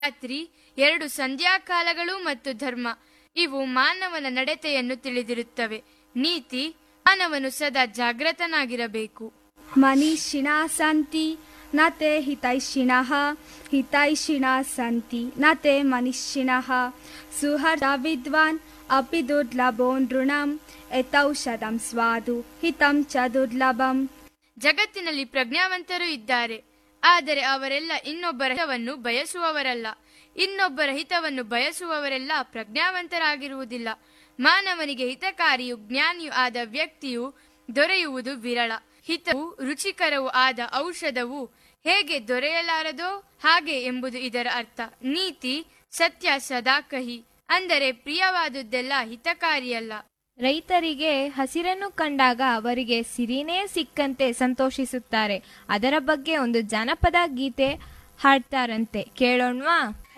ರಾತ್ರಿ ಎರಡು ಸಂಧ್ಯಾಕಾಲಗಳು ಮತ್ತು ಧರ್ಮ ಇವು ಮಾನವನ ನಡತೆಯನ್ನು ತಿಳಿದಿರುತ್ತವೆ ನೀತಿ ಮಾನವನು ಸದಾ ಜಾಗೃತನಾಗಿರಬೇಕು मनीषिणः सन्ति न ते हितैषिणः हितैषिणः सन्ति न ते मनीषिणः सुहृदा विद्वान् अपि दुर्लभो नृणाम् एतौषधं स्वादु हितं च दुर्लभम् ಜಗತ್ತಿನಲ್ಲಿ ಪ್ರಜ್ಞಾವಂತರು ಇದ್ದಾರೆ ಆದರೆ ಅವರೆಲ್ಲ ಇನ್ನೊಬ್ಬರ ಹಿತವನ್ನು ಬಯಸುವವರಲ್ಲ ಇನ್ನೊಬ್ಬರ ಹಿತವನ್ನು ಬಯಸುವವರೆಲ್ಲ ಪ್ರಜ್ಞಾವಂತರಾಗಿರುವುದಿಲ್ಲ ಮಾನವನಿಗೆ ಹಿತಕಾರಿಯು ಜ್ಞಾನಿಯೂ ಆದ ವ್ಯಕ್ತಿಯು ದೊರೆಯುವುದು ವಿರಳ ಹಿತವು ರುಚಿಕರವೂ ಆದ ಔಷಧವು ಹೇಗೆ ದೊರೆಯಲಾರದೋ ಹಾಗೆ ಎಂಬುದು ಇದರ ಅರ್ಥ ನೀತಿ ಸತ್ಯ ಸದಾ ಕಹಿ ಅಂದರೆ ಪ್ರಿಯವಾದುದೆಲ್ಲ ಹಿತಕಾರಿಯಲ್ಲ ರೈತರಿಗೆ ಹಸಿರನ್ನು ಕಂಡಾಗ ಅವರಿಗೆ ಸಿರಿನೇ ಸಿಕ್ಕಂತೆ ಸಂತೋಷಿಸುತ್ತಾರೆ ಅದರ ಬಗ್ಗೆ ಒಂದು ಜಾನಪದ ಗೀತೆ ಹಾಡ್ತಾರಂತೆ ಕೇಳೋಣ್ವಾ